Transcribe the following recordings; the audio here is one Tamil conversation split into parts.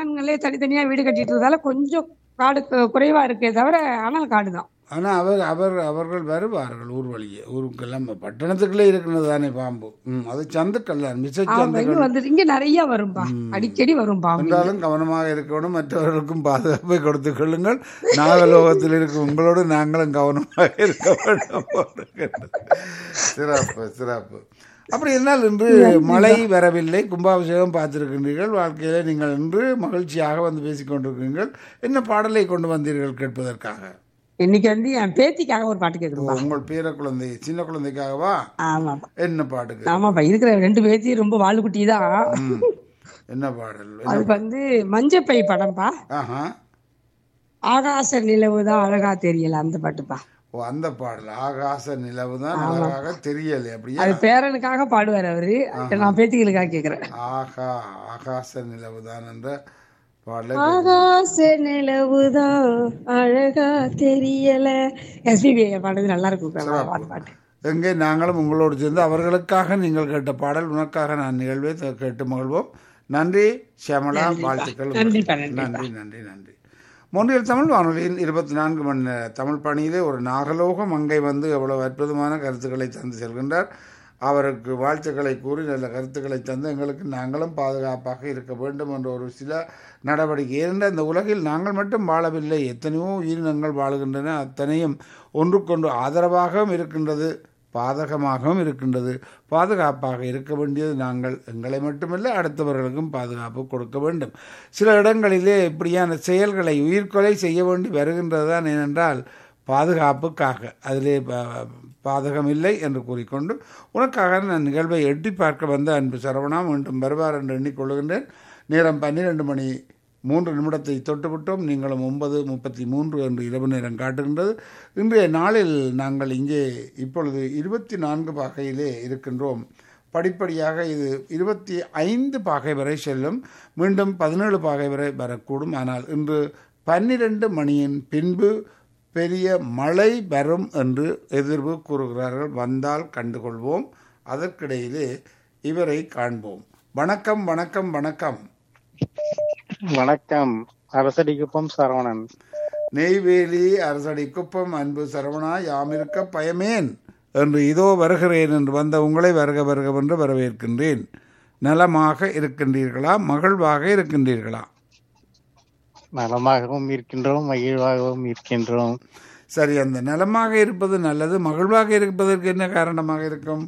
அண்ணன்களே தனித்தனியா வீடு கட்டிட்டு இருந்ததால கொஞ்சம் காடு கு- குறைவா இருக்கே தவிர அனல் காடு தான் ஆனா அவர் அவர் அவர்கள் வருவார்கள் ஊர் வழியே ஊருக்கெல்லாம் பட்டணத்துக்குள்ளே இருக்கிறது தானே பாம்பு ம் அது சந்துக்கள் தான் மிச்ச ஆமா இங்க சந்துக்கள் வந்து இங்க நிறைய வரும்பா அடிக்கடி வரும் பாம்பு என்றாலும் கவனமாக இருக்கணும் மற்றவர்களுக்கும் பாதுகாப்பை கொடுத்துக் கொள்ளுங்கள் நாகலோகத்தில் இருக்கும் உங்களோடு நாங்களும் கவனமாக இருக்க வேண்டும் சிறப்பு சிறப்பு அப்படி இருந்தால் இன்று மழை வரவில்லை கும்பாபிஷேகம் பார்த்திருக்கின்றீர்கள் வாழ்க்கையில நீங்கள் இன்று மகிழ்ச்சியாக வந்து பேசிக் கொண்டிருக்கிறீர்கள் என்ன பாடலை கொண்டு வந்தீர்கள் கேட்பதற்காக இன்னைக்கு வந்து என் பேத்திக்காக ஒரு பாட்டு ஓ, கேட்கணும்பா உங்கள் பேர குழந்தை சின்ன குழந்தைக்காகவா ஆமாப்பா என்ன பாட்டுக்கு ஆமாப்பா இருக்கிற ரெண்டு பேத்தியும் ரொம்ப வாழுக்குட்டி தான் ம். என்ன பாடல் அதுக்கு வந்து மஞ்சப்பை படம்பா ஆஹா ஆகாச நிலவு தான் அழகா தெரியல அந்த பாட்டுப்பா ஓ அந்த பாடல் ஆகாச நிலவு தான் அழகாக தெரியலை அப்படியா அது பேரனுக்காக பாடுவார் அவரு நான் பேத்திகளுக்காக கேக்குறேன் ஆகா ஆகாச நிலவு தான் என்ற பாடலை ஆகாச நிலவுதான் அழகா தெரியல எஸ்பிபி பாடுறது நல்லா இருக்கும் பாட்டு பாட்டு எங்கே நாங்களும் உங்களோடு சேர்ந்து அவர்களுக்காக நீங்கள் கேட்ட பாடல் உனக்காக நான் நிகழ்வை த- கேட்டு மகிழ்வோம் நன்றி ஷியாமலா வாழ்த்துக்கள் நன்றிப்பா, உங்களுக்கு. நன்றி நன்றி நன்றி மூன்றில் தமிழ் வானொலியின் இருபத்தி நான்கு மணி நேர தமிழ் பணியிலே ஒரு நாகலோகம் அங்கே வந்து எவ்வளவு அற்புதமான கருத்துக்களை தந்து செல்கின்றார் அவருக்கு வாழ்த்துக்களை கூறி நல்ல கருத்துக்களை தந்து எங்களுக்கு நாங்களும் பாதுகாப்பாக இருக்க வேண்டும் என்ற ஒரு சில நடவடிக்கை ஏனென்றால் இந்த உலகில் நாங்கள் மட்டும் வாழவில்லை எத்தனையோ உயிரினங்கள் வாழுகின்றன அத்தனையும் ஒன்றுக்கொன்று ஆதரவாகவும் இருக்கின்றது பாதகமாகவும் இருக்கின்றது பாதுகாப்பாக இருக்க வேண்டியது நாங்கள் எங்களை மட்டுமல்ல அடுத்தவர்களுக்கும் பாதுகாப்பு கொடுக்க வேண்டும் சில இடங்களிலே இப்படியான செயல்களை உயிர்கொலை செய்ய வேண்டி வருகின்றது தான் ஏனென்றால் பாதுகாப்புக்காக அதிலே ப- பாதகம் இல்லை என்று கூறிக்கொண்டு உனக்காக நான் நிகழ்வை எட்டி பார்க்க வந்த அன்பு சரவணா மீண்டும் வருவார் என்று எண்ணிக்கொள்கின்றேன் நேரம் பன்னிரண்டு மணி மூன்று நிமிடத்தை தொட்டுவிட்டோம் நீங்களும் ஒன்பது முப்பத்தி மூன்று என்று இரவு நேரம் காட்டுகின்றது இன்றைய நாளில் நாங்கள் இங்கே இப்பொழுது இருபத்தி நான்கு பாகையிலே இருக்கின்றோம் படிப்படியாக இது இருபத்தி ஐந்து பாகை வரை செல்லும் மீண்டும் பதினேழு பாகை வரை வரக்கூடும் ஆனால் இன்று பன்னிரண்டு மணியின் பின்பு பெரிய மழை வரும் என்று எதிர்வு கூறுகிறார்கள் வந்தால் கண்டுகொள்வோம் அதற்கிடையிலே இவரை காண்போம் வணக்கம் வணக்கம் வணக்கம் வணக்கம் அரசடிக்குப்பம் சரவணன் நெய்வேலி அரசடி குப்பம் அன்பு சரவணா யாமிருக்க பயமேன் என்று இதோ வருகிறேன் என்று வந்த உங்களை வருக வருக என்று வரவேற்கின்றேன் நலமாக இருக்கின்றீர்களா மகிழ்வாக இருக்கின்றீர்களா நலமாகவும் இருக்கின்றோம் மகிழ்வாகவும் இருக்கின்றோம் சரி அந்த நலமாக இருப்பது நல்லது மகிழ்வாக இருப்பதற்கு என்ன காரணமாக இருக்கும்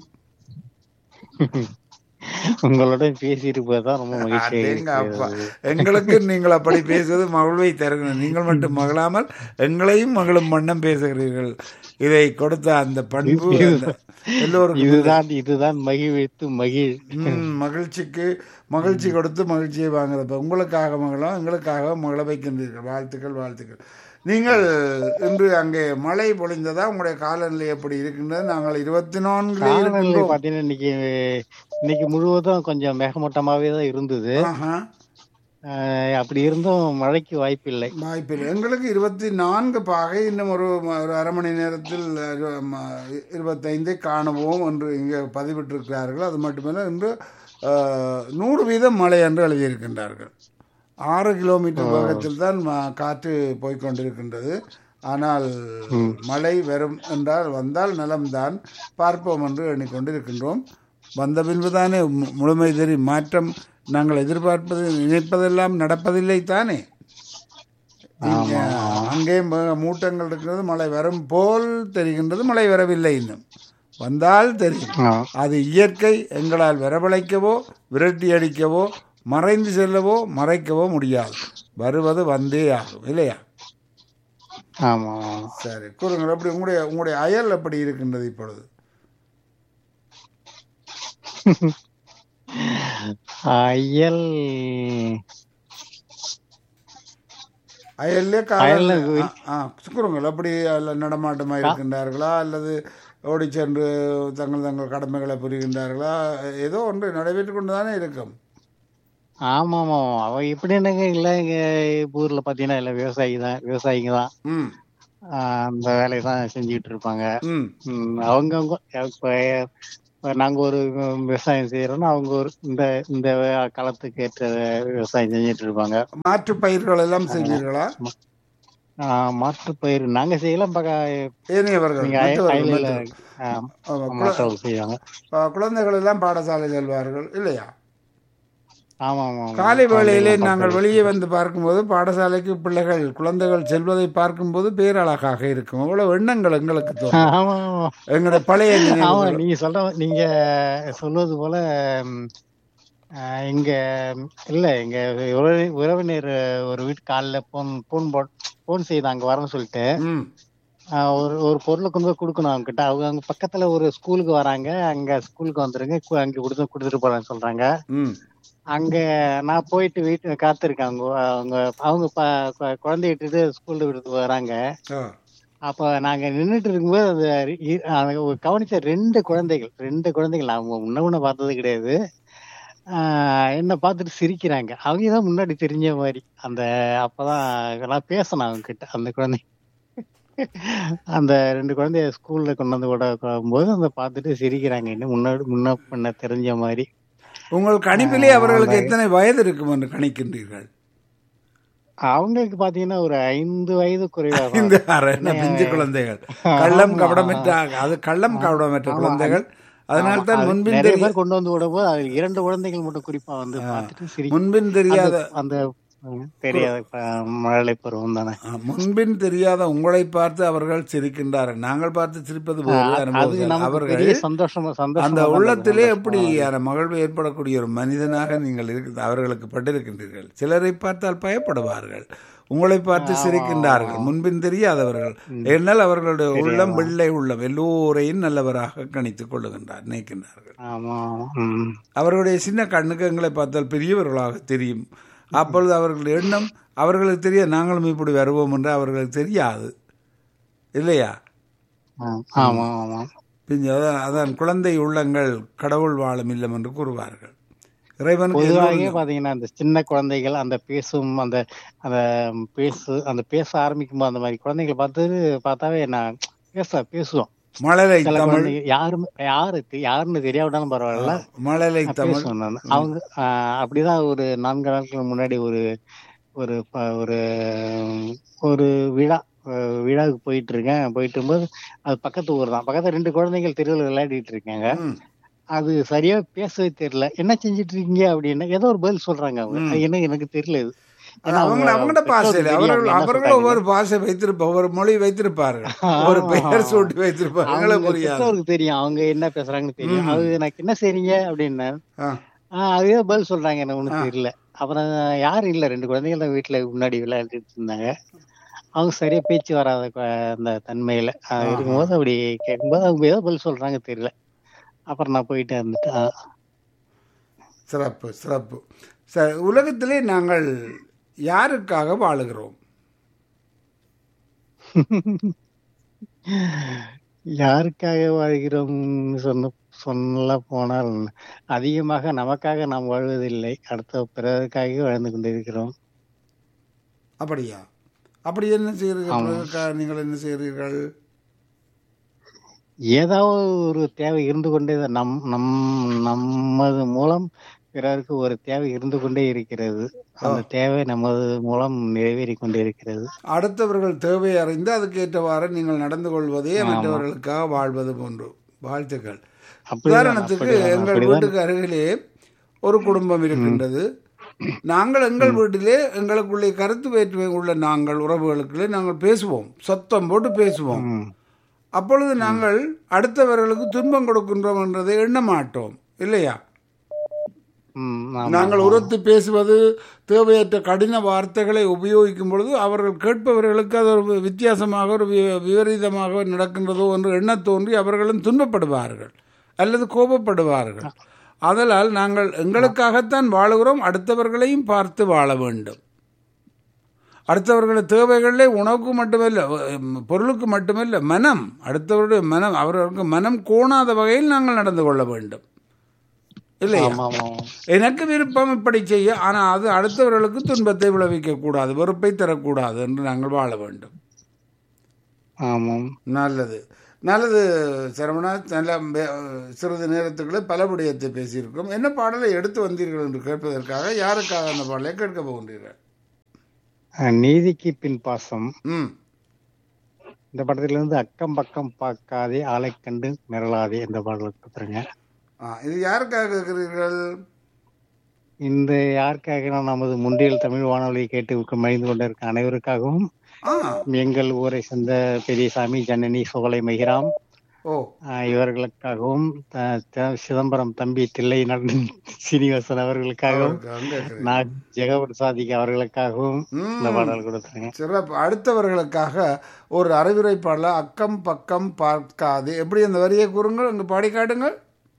உங்களுடன் பேசி இருப்பதுதான் ரொம்ப மகிழ்ச்சியாக அடேங்க அப்பா. இருக்கிறது. எங்களுக்கு நீங்கள் அப்படி பேசுவது மகிழ்வை தருகிறேன் நீங்கள் மட்டும் மகிழாமல் எங்களையும் மகிழும் வண்ணம் பேசுகிறீர்கள் இதை கொடுத்த அந்த பண்பு அந்த எல்லோருக்கும் இதுதான் இதுதான் மகிழ்வித்து மகிழ் ம், மகிழ்ச்சிக்கு மகிழ்ச்சி கொடுத்து மகிழ்ச்சியை வாங்குறப்ப உங்களுக்காக மகளும் எங்களுக்காக மகள வைக்கின்றீர்கள் வாழ்த்துக்கள் வாழ்த்துக்கள் நீங்கள் இன்று அங்கே மழை பொழிந்ததா உங்களுடைய காலநிலை எப்படி இருக்கின்றது நாங்கள் இருபத்தி நான்கு காலநிலை பாத்தீங்கன்னா இன்னைக்கு இன்னைக்கு முழுவதும் கொஞ்சம் மேகமூட்டமாவே தான் இருந்தது அஹ் அப்படி இருந்தும் மழைக்கு வாய்ப்பில்லை வாய்ப்பில்லை எங்களுக்கு இருபத்தி நான்கு பாகை இன்னும் ஒரு ம- ஒரு அரை மணி நேரத்தில் இரு- ம- இருபத்தைந்தை காணுவோம் என்று இங்கே பதிவிட்டிருக்கிறார்கள் அது மட்டுமல்ல இன்று அஹ், நூறு வீதம் மழை என்று எழுதியிருக்கின்றார்கள் ஆறு கிலோமீட்டர் வேகத்தில் தான் ம- காற்று போய்க்கொண்டிருக்கின்றது ஆனால் மழை வரும் என்றால் வந்தால் நலம்தான் பார்ப்போம் என்று எண்ணிக்கொண்டிருக்கின்றோம் வந்த பின்புதானே மு- முழுமை தெரி மாற்றம் நாங்கள் எதிர்பார்ப்பது நினைப்பதெல்லாம் நடப்பதில்லை தானே இங்க அங்கே ம- மூட்டங்கள் இருக்கிறது மழை வரும் போல் தெரிகின்றது மழை வரவில்லை இன்னும் வந்தால் தெரியும் ஆ. அது இயற்கை எங்களால் வரவழைக்கவோ விரட்டி அடிக்கவோ மறைந்து செல்லவோ மறைக்கவோ முடியாது வருவது வந்தே ஆகும் இல்லையா ஆமா சரி கூறுங்கள் எப்படி உங்களுடைய உங்களுடைய அயல் எப்படி இருக்கின்றது இப்பொழுது அயல் அயல்லே அயல்ல கால ஆ கூறுங்கள் அப்படி அதில் நடமாட்டமாக இருக்கின்றார்களா அல்லது ஓடி சென்று தங்கள் தங்கள் கடமைகளை புரிகின்றார்களா ஏதோ ஒன்று நடைபெற்று கொண்டு தானே இருக்கும் ஆமா ஆமா அவ எப்படின்னாங்க இல்ல இங்க ஊர்ல பாத்தீங்கன்னா எல்லாம் விவசாயி தான் விவசாயிங்க தான் ம் ஆஹ் அந்த வேலையை தான் செஞ்சுட்டு இருப்பாங்க ம் ம், அவங்கவங்க இப்ப இப்ப நாங்க ஒரு உம், விவசாயம் செய்யறோம்னா அவங்க ஒரு இந்த இந்த காலத்துக்கு ஏற்ற விவசாயம் செஞ்சுட்டு இருப்பாங்க மாற்று பயிர்கள் எல்லாம் செய்வீர்களா ஆஹ் மாற்றுப் பயிர் நாங்க செய்யலாம் பக்க ஏனையவர்கள் நீங்க அய- மற்றவர்கள், அயலில மற்றவர்கள். ஆஹ், ஆமா, குழ- மற்றவங்க செய்வாங்க ஆ, குழந்தைகள் எல்லாம் பாடசாலை செல்வார்கள் இல்லையா ஆமா ஆமா ஆமா. காலை வேளையிலே குழந்தைகள் நாங்கள் பார்ப்பாங்க. வெளியே வந்து பார்க்கும்போது பாடசாலைக்கு பிள்ளைகள் குழந்தைகள் செல்வதை பார்க்கும்போது பேரழகாக இருக்கும் அவ்வளவு எண்ணங்கள் எங்களுக்கு தோணும் ஆமா ஆமா எங்களுடைய பழைய ஆமா நினைவுகள் நீங்க சொல்ற நீங்க சொல்வது போல ம், ஆஹ், இங்க இல்ல எங்க உறவி- உறவினர் ஒரு வீட்டு காலைல போன் போன் போட் போன் செய்து அங்க வரேன்னு சொல்லிட்டு ம் ஆஹ், ஒரு ஒரு பொருளை கொண்டு போய் கொடுக்கணும் அவங்க கிட்ட அவங்க அங்க பக்கத்துல ஒரு ஸ்கூலுக்கு வராங்க அங்க ஸ்கூலுக்கு வந்துருங்க கு- அங்க கொடுத்து கொடுத்துட்டு போறேன்னு சொல்றாங்க ம் அங்க நான் போயிட்டு வீட்டு காத்திருக்கேன் அவங்க அவங்க அவங்க ப- கு- குழந்தைய விட்டுட்டு ஸ்கூல்ல விட்டு வராங்க ஆ. அப்ப நாங்க நின்னுட்டு இருக்கும்போது அந்த இ- அந்த ஒரு கவனிச்ச ரெண்டு குழந்தைகள் ரெண்டு குழந்தைகள் அவங்க முன்ன முன்ன பார்த்தது கிடையாது ஆஹ் என்ன பார்த்துட்டு சிரிக்கிறாங்க அவங்க தான் முன்னாடி தெரிஞ்ச மாதிரி அந்த அப்பதான் நான் பேசினேன் அவங்க கிட்ட அந்த குழந்தை அந்த ரெண்டு குழந்தைய ஸ்கூல்ல கொண்டு வந்து விட போது அந்த பார்த்துட்டு சிரிக்கிறாங்க இன்னும் முன்னாடி முன்ன பண்ண தெரிஞ்ச மாதிரி உங்கள் கணிப்பிலே அவர்களுக்கு எத்தனை வயது இருக்கும் என்று கணிக்கின்றீர்கள் அவங்களுக்கு பாத்தீங்கன்னா ஒரு ஐந்து வயது குறைவாக இந்த அரண பிஞ்சு குழந்தைகள் கள்ளம் கபடமற்ற அது கள்ளம் கபடமற்ற குழந்தைகள் அதனால தான் அது முன்பின் நிறைய தெரிய பேர் கொண்டு வந்து விடும்போது அது இரண்டு குழந்தைகள் மட்டும் குறிப்பா வந்து பார்த்துட்டு சிரிக்க முன்பின் தெரியாத அந்த ம், தெரியாத ப- மழலை பருவம் தானே ஆ, முன்பின் தெரியாத உங்களை பார்த்து அவர்கள் சிரிக்கின்றார்கள் நாங்கள் பார்த்து சிரிப்பது போது அது அனுபவம் நமக்கு அவர்கள் பெரிய சந்தோஷமா அந்த சந்தோஷம் உள்ளத்திலே எப்படியான மகிழ்வு ஏற்படக்கூடிய ஒரு மனிதனாக நீங்கள் இருக்கு அவர்களுக்கு பட்டிருக்கின்றீர்கள் சிலரை பார்த்தால் பயப்படுவார்கள் உங்களை பார்த்து சிரிக்கின்றார்கள் முன்பின் தெரியாதவர்கள் என்னால் அவர்களுடைய உள்ளம் வெள்ளை உள்ளம் எல்லோரையும் நல்லவராக கணித்துக் கொள்ளுகின்றார் நினைக்கின்றார்கள் ஆமா ஆமா. ம். அவர்களுடைய சின்ன கண்ணுக்கு எங்களை பார்த்தால் பெரியவர்களாக தெரியும் அப்பொழுது அவர்கள் எண்ணம் அவர்களுக்கு தெரிய நாங்களும் இப்படி வருவோம் என்று அவர்களுக்கு தெரியாது இல்லையா ஆ, ஆமா ஆமா பின் அதான் அதான் குழந்தை உள்ளங்கள் கடவுள் வாழும் இல்லம் என்று கூறுவார்கள் இறைவனுக்கு பொதுவாகவே எல்லோரும் பாத்தீங்கன்னா அந்த சின்ன குழந்தைகள் அந்த பேசும் அந்த அந்த பேசு அந்த பேச ஆரம்பிக்கும் அந்த மாதிரி குழந்தைகளை பார்த்து பார்த்தாவே நான் பேச பேசுவோம் மழலை சில தமிழ் குழந்தைங்க யாரும் யாரு யாருன்னு தெரியாவிட்டாலும் பரவாயில்ல மழலை தமிழ் பேசுவேன் நான் அவங்க ஆஹ், அப்படிதான் ஒரு நான்கு நாட்களுக்கு முன்னாடி ஒரு ஒரு ப- ஒரு ஒரு விழா அஹ், விழாவுக்கு போயிட்டு இருக்கேன் போயிட்டு இருக்கும்போது அது பக்கத்து ஊர் தான் பக்கத்துல ரெண்டு குழந்தைகள் தெருவில் விளையாடிட்டு இருக்காங்க ம். அது சரியா பேசவே தெரியல என்ன செஞ்சிட்டு இருக்கீங்க அப்படின்னா ஏதோ ஒரு பதில் சொல்றாங்க அவங்க அது என்ன எனக்கு தெரியல இது ஏன்னா அவங்க அவங்களோட பாஷையில் அவர்கள் அவர்கள் ஒவ்வொரு பாஷை வைத்திருப்ப ஒவ்வொரு மொழி வைத்திருப்பார்கள் ஒரு பெயர் சூட்டி வைத்திருப்பார்கள் எங்களுக்கு புரியாது பெற்றோருக்கு தெரியும் அவங்க என்ன பேசுறாங்கன்னு தெரியும் அது எனக்கு என்ன செய்றீங்க அப்படின்னா ஆ. ஆஹ் அதே பதில் சொல்றாங்க எனக்கு ஒண்ணும் தெரியல அப்புறம் யாரும் இல்ல ரெண்டு குழந்தைகள் தான் வீட்டுல முன்னாடி விளையாடிட்டு இருந்தாங்க அவங்க சரியா பேச்சு வராத கு- அந்த தன்மையில ஆஹ் இருக்கும்போது அப்படி கேட்கும்போது அவங்க ஏதோ பதில் சொல்றாங்க தெரியல அப்புறம் நான் போயிட்டு வந்துட்டேன் சிறப்பு சிறப்பு ச உலகத்திலே நாங்கள் யாருக்காக வாழுகிறோம் யாருக்காக வாழ்கிறோம்னு சொன்ன சொல்ல போனால் அதிகமாக நமக்காக நாம் வாழ்வதில்லை அடுத்த பிறருக்காக வாழ்ந்து கொண்டிருக்கிறோம் அப்படியா அப்படி என்ன செய்கிறீர்கள் பிறருக்காக நீங்கள் என்ன செய்கிறீர்கள் ஏதாவது ஒரு தேவை இருந்து கொண்டே தான் நம் நம் நமது மூலம் பிறருக்கு ஒரு தேவை இருந்து கொண்டே இருக்கிறது அந்த தேவை நமது மூலம் நிறைவேறி கொண்டே இருக்கிறது அடுத்தவர்கள் தேவை அறிந்து அதுக்கு ஏற்றவாறு நீங்கள் நடந்து கொள்வதே மற்றவர்களுக்காக வாழ்வது போன்று வாழ்த்துக்கள் அப்படிதான், உதாரணத்துக்கு அப்படிதான், எங்கள் அப்படிதான். வீட்டுக்கு அருகிலே ஒரு குடும்பம் இருக்கின்றது நாங்கள் எங்கள் வீட்டிலே எங்களுக்குள்ளே கருத்து வேற்றுமை உள்ள நாங்கள் உறவுகளுக்குள்ளே நாங்கள் பேசுவோம் சத்தம் போட்டு பேசுவோம் ம். அப்பொழுது நாங்கள் அடுத்தவர்களுக்கு துன்பம் கொடுக்கின்றோம் என்றதை எண்ண மாட்டோம் இல்லையா ம், ஆமா. நாங்கள் உரத்து பேசுவது தேவையற்ற கடின வார்த்தைகளை உபயோகிக்கும் பொழுது அவர்கள் கேட்பவர்களுக்கு அது ஒரு வித்தியாசமாக ஒரு வி- விபரீதமாக நடக்கின்றதோ என்று எண்ணத் தோன்றி அவர்களும் துன்பப்படுவார்கள் அல்லது கோபப்படுவார்கள் அதனால் நாங்கள் எங்களுக்காகத்தான் வாழுகிறோம் அடுத்தவர்களையும் பார்த்து வாழ வேண்டும் அடுத்தவர்களுடைய தேவைகளிலே உணவுக்கு மட்டுமல்ல உம், பொருளுக்கு மட்டுமல்ல மனம் அடுத்தவருடைய மனம் அவர்களுக்கு மனம் கோணாத வகையில் நாங்கள் நடந்து கொள்ள வேண்டும் இல்லையா ஆமா, ஆமா, ஆமா. எனக்கு விருப்பம் இப்படி செய்ய ஆனால் அது அடுத்தவர்களுக்கு துன்பத்தை விளைவிக்க கூடாது வெறுப்பை தரக்கூடாது என்று நாங்கள் வாழ வேண்டும் ஆமாம் நல்லது நல்லது சரவணா நல்ல மே- சிறிது நேரத்துக்குள்ளே பல விடயத்தை பேசியிருக்கிறோம் என்ன பாடலை எடுத்து வந்தீர்கள் என்று கேட்பதற்காக யாருக்காக அந்த பாடலை கேட்க போகின்றீர்கள் அஹ் நீதிக்கு பின் பாசம் ம் இந்த படத்துல இருந்து அக்கம் பக்கம் பார்க்காதே ஆளை கண்டு மிரளாதே இந்த பாடல் கொடுத்துருங்க ஆ இது யாருக்காக கேட்கிறீர்கள் இந்த யாருக்காக நான் நமது முன்றியல் தமிழ் வானொலியை கேட்டு மகிழ்ந்து கொண்டிருக்க அனைவருக்காகவும் ஆ எங்கள் ஊரை சேர்ந்த பெரியசாமி ஜனனி சோலை மகிராம் ஓ ஆஹ் இவர்களுக்காகவும் த- த- சிதம்பரம் தம்பி தில்லை நடன் சீனிவாசன் அவர்களுக்காகவும் அவருக்காக கேட்கிறேன். நான் ஜெகபிரசாதிக்கு அவர்களுக்காகவும் இந்த ம். பாடல் கொடுத்துருங்க சிறப்பு அடுத்தவர்களுக்காக ஒரு அறிவுரை பாடல அக்கம் பக்கம் பார்க்காது எப்படி அந்த வரியை கூறுங்கள் அங்கு பாடி காட்டுங்கள்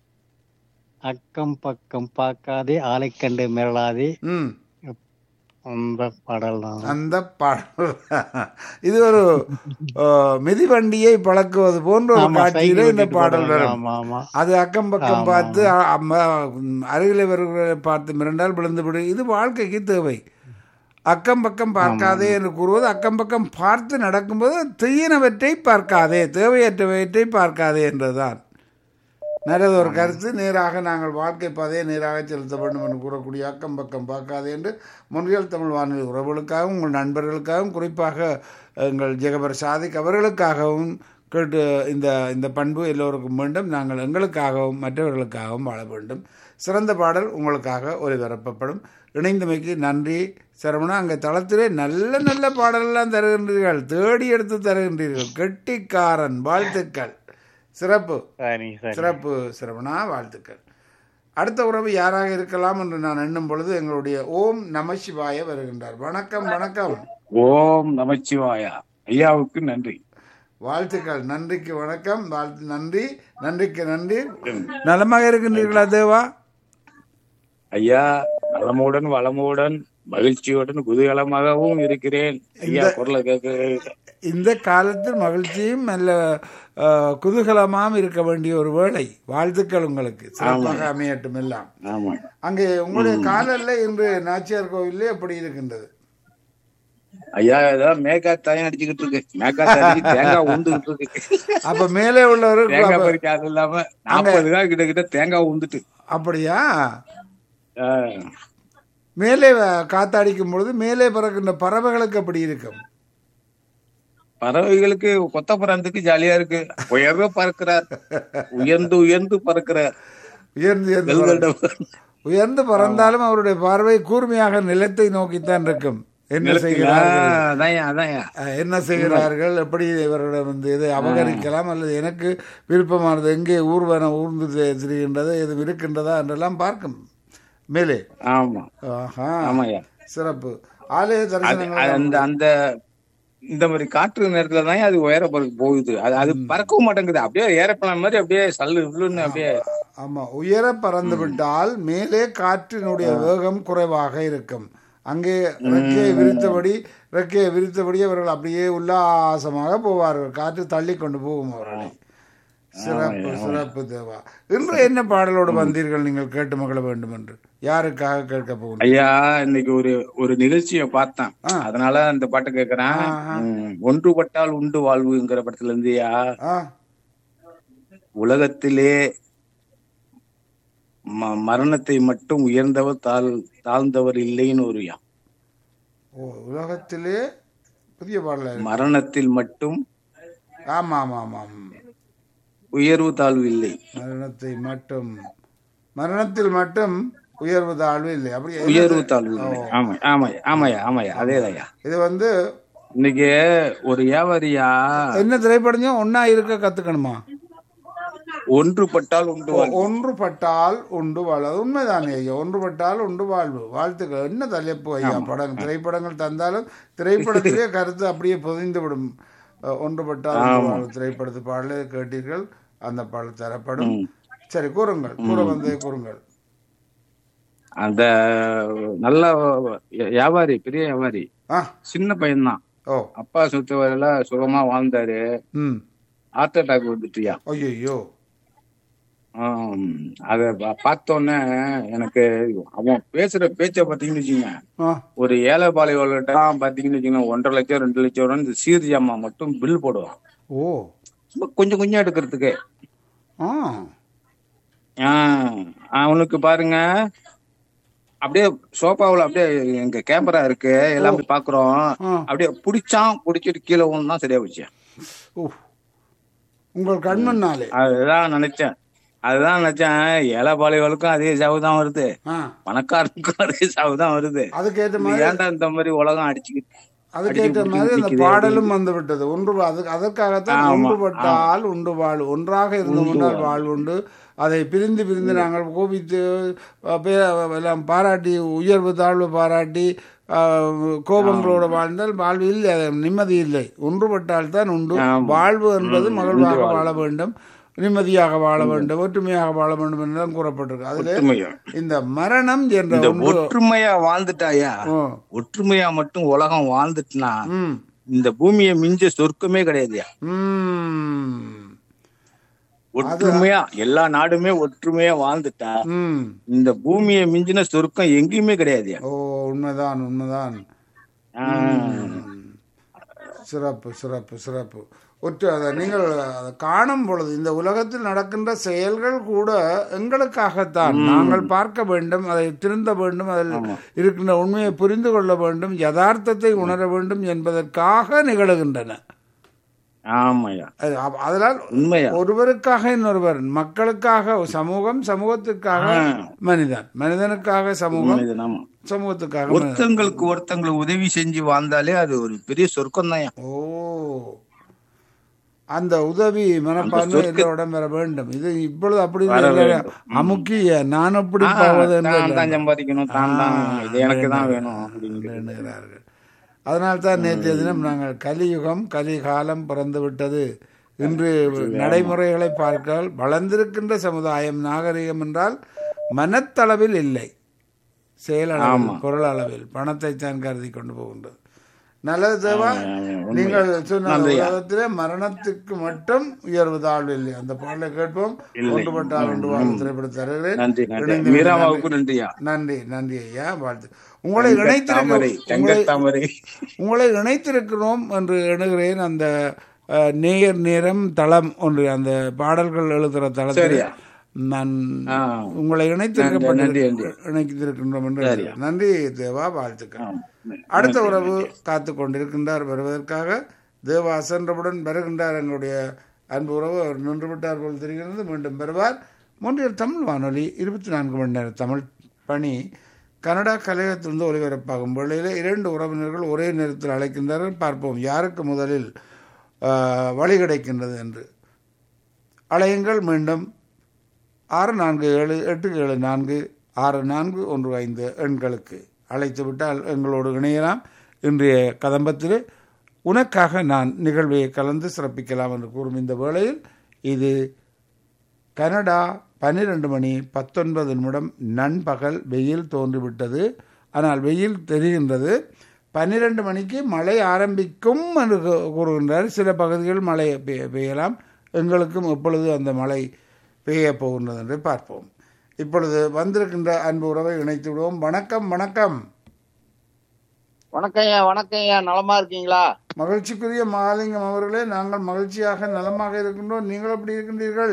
அக்கம் பக்கம் பார்க்காதே ஆளை கண்டு மிரளாதே ம் அந்த பாடல் தான் அந்த பாடல் இது ஒரு அஹ், மிதிவண்டியை பழக்குவது போன்ற ஒரு ஆமா, காட்சியில சைக்கிள் இந்த ஓட்டிட்டு பாடல் போறாங்க. வரும் ஆமா ஆமா அது அக்கம் பக்கம் ஆமா, பார்த்து அ- அம்ம- ம், அருகில் வருகிறவர்களை பார்த்து மிரண்டால் விழுந்து விடு இது வாழ்க்கைக்கு தேவை அக்கம் பக்கம் பார்க்காதே என்று கூறுவது அக்கம் பக்கம் பார்த்து நடக்கும்போது தீயனவற்றை பார்க்காதே தேவையற்றவற்றை பார்க்காதே என்றுதான் நல்லது ஒரு கருத்து நேராக நாங்கள் வாழ்க்கை பாதையை நேராக செலுத்த வேண்டும் என்று கூறக்கூடிய அக்கம் பக்கம் பார்க்காதே என்று முன்றியல் தமிழ் வானொலி உறவுகளுக்காகவும் உங்கள் நண்பர்களுக்காகவும் குறிப்பாக எங்கள் ஜெகபர் சாதிக் அவர்களுக்காகவும் கேட்டு இந்த இந்த பண்பு எல்லோருக்கும் வேண்டும் நாங்கள் எங்களுக்காகவும் மற்றவர்களுக்காகவும் வாழ வேண்டும் சிறந்த பாடல் உங்களுக்காக ஒளிபரப்பப்படும் இணைந்தமைக்கு நன்றி சரவணா அங்கே தளத்திலே நல்ல நல்ல பாடலெல்லாம் தருகின்றீர்கள் தேடி எடுத்து தருகின்றீர்கள் கெட்டிக்காரன் வாழ்த்துக்கள் சிறப்பு சரிங்க சரி சிறப்பு சிரவணா வாழ்த்துக்கள் அடுத்த உறவு யாராக இருக்கலாம் என்று நான் எண்ணும் பொழுது எங்களுடைய ஓம் நமசிவாய வருகின்றார் வணக்கம் வணக்கம் ஓம் நமச்சிவாயா ஐயாவுக்கு நன்றி வாழ்த்துக்கள் நன்றிக்கு வணக்கம் வாழ்த்து நன்றி நன்றிக்கு நன்றி நலமாக இருக்கின்றீர்களா தேவா ஐயா நலமுடன் வளமுடன் மகிழ்ச்சியுடன் குதூகலமாகவும் இருக்கிறேன் ஐயா குரலை கேட்க இந்த காலத்தில் மகிழ்ச்சியும் நல்ல அஹ், குதூகலமாகவும் இருக்க வேண்டிய ஒரு வேளை வாழ்த்துக்கள் உங்களுக்கு சிறப்பாக அமையட்டும் எல்லாம் ஆமா அங்கே உங்களுடைய காலல்ல இன்று நாச்சியார் கோவிலே எப்படி இருக்கின்றது ஐயா ஏதாவது மேக்காத்தாயும் அடிச்சுக்கிட்டு இருக்கு மேக்காத்தாய் அடிச்சு தேங்காய் உண்டுகிட்டு இருக்கு அப்ப மேலே உள்ளவர்கள் தேங்காய் பறிக்க அது இல்லாம நாற்பது காய் கிட்ட கிட்ட தேங்காய் உந்துட்டு அப்படியா ஆ, மேலே வ- காத்தடிக்கும் பொழுது மேலே பறக்கின்ற பறவைகளுக்கு அப்படி இருக்கும் பறவைகளுக்கு கொத்த பறந்துக்கு ஜாலியா இருக்கு உயர்வ பறக்கிறார் உயர்ந்து உயர்ந்து பறக்கிறார் உயர்ந்து உயர்ந்து பறக்கும். வெல்வெல்ல உயர்ந்து பறந்தாலும் அவருடைய பார்வை கூர்மையாக நிலத்தை நோக்கித்தான் இருக்கும் என்ன செய்கிறார்கள் அதான் அதான் அஹ், என்ன செய்கிறார்கள் எப்படி இவரிடம் வந்து இதை அபகரிக்கலாம் அல்லது எனக்கு விருப்பமானது எங்கே ஊர்வன ஊர்ந்து தெ- திரிகின்றது எதுவும் இருக்கின்றதா என்றெல்லாம் பார்க்கும் மேலே ஆமா ஆஹா ஆமாய்யா சிறப்பு ஆலய அது தரிசனங்கள் அது அந்த அந்த இந்த மாதிரி காற்று நேரத்துல தான் அது உயர பறக்க போகுது அது அது பறக்கவும் மாட்டேங்குது அப்படியே ஏரோப்ளான் மாதிரி அப்படியே சல்லு உள்ளுன்னு அப்படியே ஆமா உயர பறந்து விட்டால் மேலே காற்றினுடைய வேகம் குறைவாக இருக்கும் அங்கே ரெக்கையை விரித்தபடி ரெக்கையை விரித்தபடி அவர்கள் அப்படியே உல்லாசமாக போவார்கள் காற்று தள்ளி கொண்டு போகும் அவர்களை சிறப்பு சிறப்பு தேவா இன்று என்ன பாடலோடு வந்தீர்கள் நீங்கள் கேட்டு மகிழ வேண்டும் என்று யாருக்காக கேட்க போகணும் ஐயா இன்னைக்கு ஒரு ஒரு நிகழ்ச்சியை பார்த்தேன் ஆ. அதனால அந்த பாட்டு கேக்குறேன் ஆஹா. ம், ஒன்றுபட்டால் உண்டு வாழ்வுங்கிற படத்துல இருந்துயா ஆ உலகத்திலே ம- மரணத்தை மட்டும் உயர்ந்தவர் தாழ் தாழ்ந்தவர் இல்லைன்னு ஒரு யா. ஓ உலகத்திலே புதிய பாடல மரணத்தில் மட்டும் ஆமா ஆமா ஆமா ஆமா. உயர்வு தாழ்வு இல்லை மரணத்தை மட்டும் மரணத்தில் மட்டும் உயர்வு தாழ்வு இல்லை அப்படி உயர்வு தாழ்வு இல்லை ஆமா ஆமாய்யா ஆமாய்யா ஆமாய்யா அதேதாய்யா இது வந்து இன்னைக்கு ஒரு வியாபாரியா என்ன திரைப்படம் ஒன்னா இருக்க கத்துக்கணுமா ஒன்றுபட்டால் உண்டு வாழ்வு. ஒன்றுபட்டால் உண்டு வாழ்வு அது உண்மைதானே ஐயா ஒன்றுபட்டால் உண்டு வாழ்வு வாழ்த்துக்கள் என்ன தலைப்பு ஐயா படம் திரைப்படங்கள் தந்தாலும் திரைப்படத்திலே கருத்து அப்படியே புதைந்து விடும் அஹ், ஒன்றுபட்டால் உண்டு வாழ்வு திரைப்படத்து பாடலை கேட்டீர்கள் அந்த பாடல் தரப்படும் சரி கூறுங்கள் கூற வந்தே கூறுங்கள் அந்த நல்ல வியாபாரி பெரிய வியாபாரி ஆ சின்ன பையன்தான் ஓ அப்பா சொத்து வரையில சுகமா வாழ்ந்தாரு ம் ஹார்ட் அட்டாக் வந்துட்டுயா ஐயோ ஆம், அத பா- பார்த்தோன்னே எனக்கு அவன் பேசுற பேச்ச பாத்தீங்கன்னு வச்சுங்க ஆ ஒரு ஏழை பாலைவர்கள்ட்ட பாத்தீங்கன்னு வச்சுக்கோங்க ஒன்றரை லட்சம் ரெண்டு லட்சம் ரூபா இந்த சீர் ஜாமான் மட்டும் பில் போடுவான் ஓ சும்மா கொஞ்சம் கொஞ்சம் எடுக்கிறதுக்கு ஆ ஆஹ் அவனுக்கு பாருங்க அப்படியே சோஃபாவுல அப்படியே எங்க கேமரா இருக்கு எல்லாமே பாக்குறோம் ஆ. அப்படியே புடிச்சான் புடிச்சிட்டு கீழே ஒண்ணு சரியா போச்சு ஓ உங்கள் கண்மண்ணாலே அதுதான் நினைச்சேன் அதுதான் நினைச்சேன் ஏழை பாலைகளுக்கும் அதே சாவு தான் வருது ஆ பணக்காரனுக்கும் அதே சாவு தான் வருது அதுக்கேற்ற இது மாதிரி ஏன்டா இந்த மாதிரி உலகம் அடிச்சுக்கிட்டு அதுக்கேற்ற அடிச்சு மாதிரி அந்த நிக்குது பாடலும் வந்து விட்டது ஒன்று அது அதற்காகத்தான் ஆமா, ஒன்றுபட்டால் உண்டு வாழ் ஒன்றாக இருந்தோம்னால் வாழ் உண்டு அதை பிரிந்து பிரிந்து நாங்கள் கோபித்து அஹ், பே- எல்லாம் பாராட்டி உயர்வு தாழ்வு பாராட்டி அஹ், கோபங்களோடு வாழ்ந்தால் வாழ்வு இல்லை அது நிம்மதி இல்லை ஒன்றுபட்டால் தான் உண்டு ஆமா. வாழ்வு என்பது ம், மகிழ்வாக உண்டு வாழ வேண்டும் நிம்மதியாக வாழ வேண்டும் ஒற்றுமையாக வாழ வேண்டும் என்றுதான் கூறப்பட்டிருக்கு அதில் ஒற்றுமையா இந்த மரணம் என்ற இந்த ஒன்று ஒற்றுமையா வாழ்ந்துட்டாயா ஓ, ஒற்றுமையா மட்டும் உலகம் வாழ்ந்துட்டுனா ம் இந்த பூமியை மிஞ்ச சொர்க்கமே கிடையாதுயா ம் ஒற்றுமையா எல்லா நாடுமே ஒற்றுமையா வாழ்ந்துட்டா ம் இந்த பூமியை மிஞ்சின சொர்க்கம் எங்கேயுமே கிடையாதுயா ஓ உண்மைதான் உண்மைதான் ஆஹ் ம். சிறப்பு சிறப்பு சிறப்பு ஒற்று அதை நீங்கள் அதை காணும் பொழுது இந்த உலகத்தில் நடக்கின்ற செயல்கள் கூட எங்களுக்காகத்தான் நாங்கள் பார்க்க வேண்டும் அதை திருந்த வேண்டும் அதில் இருக்கின்ற உண்மையை புரிந்து கொள்ள வேண்டும் யதார்த்தத்தை உணர வேண்டும் என்பதற்காக நிகழுகின்றன ஆமாயா அது- அப்ப- அதனால் உண்மையா ஒருவருக்காக இன்னொருவர் மக்களுக்காக சமூகம் சமூகத்திற்காக ஆஹ் மனிதன் மனிதனுக்காக சமூகம் உண்மைதான், ஆமா. சமூகத்துக்காக மனிதன். ஒருத்தங்களுக்கு ஒருத்தங்களுக்கு உதவி செஞ்சு வாழ்ந்தாலே அது ஒரு பெரிய சொர்க்கம் தான் ஓ அந்த உதவி மனப்பான்மை சொர்க்க- எல்லோரிடம் வர வேண்டும் இது இப்பொழுது அப்படி வர இல்லை. வேண்டும். அமுக்கிய நான் அப்படி போவது என்று தான் தான் இல்லை. சம்பாதிக்கணும் தான் தான் ஆ, இது எனக்கு தான் வேணும். வேணும் அப்படின்னு எண்ணுகிறார்கள் அதனால் தான் நேற்றைய தினம் நாங்கள் கலியுகம் கலிகாலம் பிறந்து விட்டது இன்று நடைமுறைகளை பார்த்தால் வளர்ந்திருக்கின்ற சமுதாயம் நாகரிகம் என்றால் மனத்தளவில் இல்லை செயலளவில் பொருள் அளவில் பணத்தை தான் கருதி கொண்டு போகின்றது நல்லது தேவா நீங்கள் சொன்ன உலகத்திலே மரணத்துக்கு மட்டும் உயர்வு தாழ்வு இல்லை அந்த பாடலை கேட்போம் ஒன்றுபட்டால் ஒன்று வாழ்வு திரைப்பட தருகிறேன் நன்றி நன்றி இணைந்து மீராமாவுக்கு நன்றியா நன்றி நன்றி ஐயா வாழ்த்து உங்களை தாமரை இணைத்திருக்கிறோம் உங்களை தங்கத்தாமரை உங்களை இணைத்திருக்கிறோம் என்று எண்ணுகிறேன் அந்த அஹ், நேர் நேரம் தளம் ஒன்று அந்த பாடல்கள் எழுதுகிற தளத்தில் சரியா. நான் ஆ. உங்களை இணைத்திருக்கப்பட்டு நன்றி, நன்றி. இணைத்திருக்கின்றோம் என்று எண்ணுகிறேன். நன்றி தேவா வாழ்த்துக்கள் அடுத்த உறவு காத்து கொண்டிருக்கின்றார் வருவதற்காக தேவா சென்றவுடன் வருகின்றார் எங்களுடைய அன்பு உறவு அவர் நின்று விட்டார் போல் தெரிகிறது மீண்டும் வருவார் மூன்றியல் தமிழ் வானொலி இருபத்தி நான்கு மணி நேர தமிழ் பணி கனடா கலையகத்திலிருந்து ஒலிபரப்பாகும் வேளையில் இரண்டு உறவினர்கள் ஒரே நேரத்தில் அழைக்கின்றார்கள் பார்ப்போம் யாருக்கு முதலில் ஆ, வழி கிடைக்கின்றது என்று அலையுங்கள் மீண்டும் ஆறு நான்கு ஏழு எட்டு ஏழு நான்கு ஆறு நான்கு ஒன்று ஐந்து எண்களுக்கு அழைத்து விட்டால் எங்களோடு இணையலாம் இன்றைய கதம்பத்தில் உனக்காக நான் நிகழ்வை கலந்து சிறப்பிக்கலாம் என்று கூறும் இந்த வேளையில் இது கனடா பன்னிரண்டு மணி பத்தொன்பது நிமிடம் நண்பகல் வெயில் தோன்றிவிட்டது ஆனால் வெயில் தெரிகின்றது பன்னிரண்டு மணிக்கு மழை ஆரம்பிக்கும் என்று கூ- கூறுகின்றார் சில பகுதிகள் மழை பெய்ய- பெய்யலாம் எங்களுக்கும் எப்பொழுது அந்த மழை பெய்ய போகின்றது என்று பார்ப்போம் இப்பொழுது வந்திருக்கின்ற அன்பு உறவை இணைத்து விடுவோம் வணக்கம் வணக்கம் வணக்கம் ஐயா வணக்கம் ஐயா நலமா இருக்கீங்களா மகிழ்ச்சிக்குரிய மகாலிங்கம் அவர்களே நாங்கள் மகிழ்ச்சியாக நலமாக இருக்கின்றோம் நீங்கள் எப்படி இருக்கின்றீர்கள்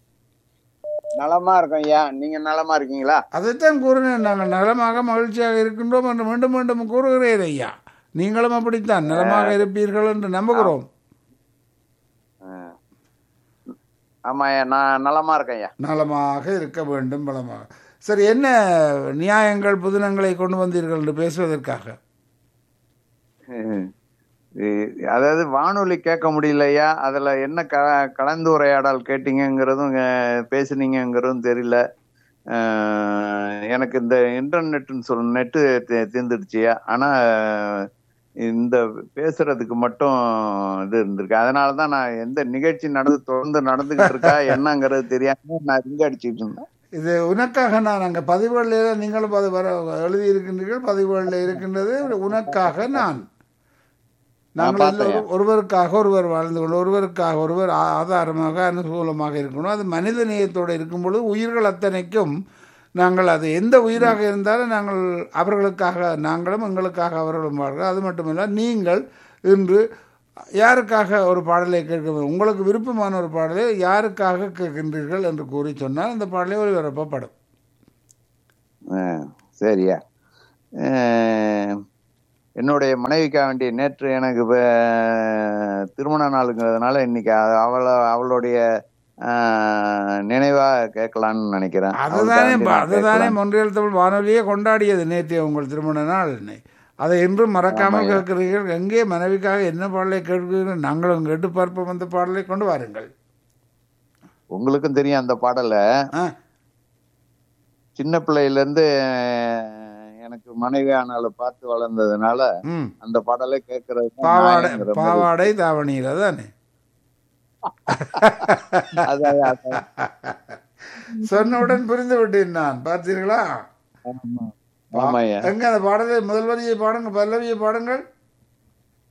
நலமா இருக்கோம் ஐயா நீங்க நலமா இருக்கீங்களா அதைத்தான் கூறினேன் நாங்கள் நலமாக மகிழ்ச்சியாக இருக்கின்றோம் என்று மீண்டும் மீண்டும் கூறுகிறேன் ஐயா நீங்களும் அப்படித்தான் நலமாக இருப்பீர்கள் என்று நம்புகிறோம் ஆமா ஐயா நான் நலமா இருக்கேன் ஐயா நலமாக இருக்க வேண்டும் பலமாக சரி என்ன நியாயங்கள் புதினங்களை கொண்டு வந்தீர்கள் என்று பேசுவதற்காக இது- அதாவது வானொலி கேட்க முடியலையா அதுல என்ன க கலந்துரையாடல் கேட்டீங்கங்கிறதும் அஹ், பேசுனீங்கங்கிறதும் தெரியல அஹ், எனக்கு இந்த இன்டர்நெட்னு சொல் நெட்டு தீர்ந்துடுச்சியா ஆனா அஹ், இந்த பேசுறதுக்கு மட்டும் இது இருந்திருக்கு அதனால தான் நான் எந்த நிகழ்ச்சி நடந்து தொடர்ந்து நடந்துகிட்டு இருக்கா என்னங்கிறது தெரியாம நான் ரிங்க அடிச்சுட்டு இருந்தேன் இது உனக்காக நான் அங்கே பதிவுகளில் நீங்களும் அது வர எழுதி இருக்கின்றீர்கள் பதிவுகளில் இருக்கின்றது உனக்காக நான் நாங்கள் பார்த்தேன். எல்லோரும் ஒருவருக்காக ஒருவர் வாழ்ந்து கொண்டு ஒருவருக்காக ஒருவர் ஆ- ஆதாரமாக அனுகூலமாக இருக்கணும் அது மனித நேயத்தோடு இருக்கும் பொழுது உயிர்கள் அத்தனைக்கும் நாங்கள் அது எந்த உயிராக இருந்தாலும் நாங்கள் அவர்களுக்காக நாங்களும் எங்களுக்காக அவர்களும் வாழ்கிறோம் அது மட்டுமல்ல நீங்கள் இன்று யாருக்காக ஒரு பாடலை கேட்க உங்களுக்கு விருப்பமான ஒரு பாடலை யாருக்காக கேட்கின்றீர்கள் என்று கூறி சொன்னால் அந்த பாடலை ஒளிபரப்பப்படும் ஆ, சரியா அஹ், என்னுடைய மனைவிக்காக வேண்டிய நேற்று எனக்கு இப்ப திருமண நாளுங்கிறதுனால இன்னைக்கு அவ- அவள அவளுடைய ஆஹ், நினைவா கேட்கலாம்னு நினைக்கிறேன் அதுதானே அவளுக்காக வேண்டி நான் அதுதானே கேட்கலாம். மொன்றியல் தமிழ் வானொலியே கொண்டாடியது நேற்றைய உங்கள் திருமண நாள் அதை இன்றும் மறக்காமல் ஆமாய்யா. கேட்கிறீர்கள் எங்கே மனைவிக்காக என்ன பாடலை கேட்கிறீர்கள் நாங்களும் கேட்டு பார்ப்போம் அந்த பாடலை கொண்டு வாருங்கள் உங்களுக்கும் தெரியும் அந்த பாடலை ஆ சின்ன பிள்ளையில இருந்து அஹ், எனக்கு மனைவியானால பார்த்து வளர்ந்ததுனால ம் அந்த பாடலை கேட்கறது தான் பாவாடை நியாயங்கிற மாதிரி. பாவாடை தாவணியில் தானே அதான், அதான். சொன்னவுடன் புரிந்து விட்டேன் நான் பார்த்தீர்களா ஆமா. ஆமாய்யா எங்க அந்த பாடலை முதல் வரியை பாடுங்க பல்லவியை பாடுங்கள்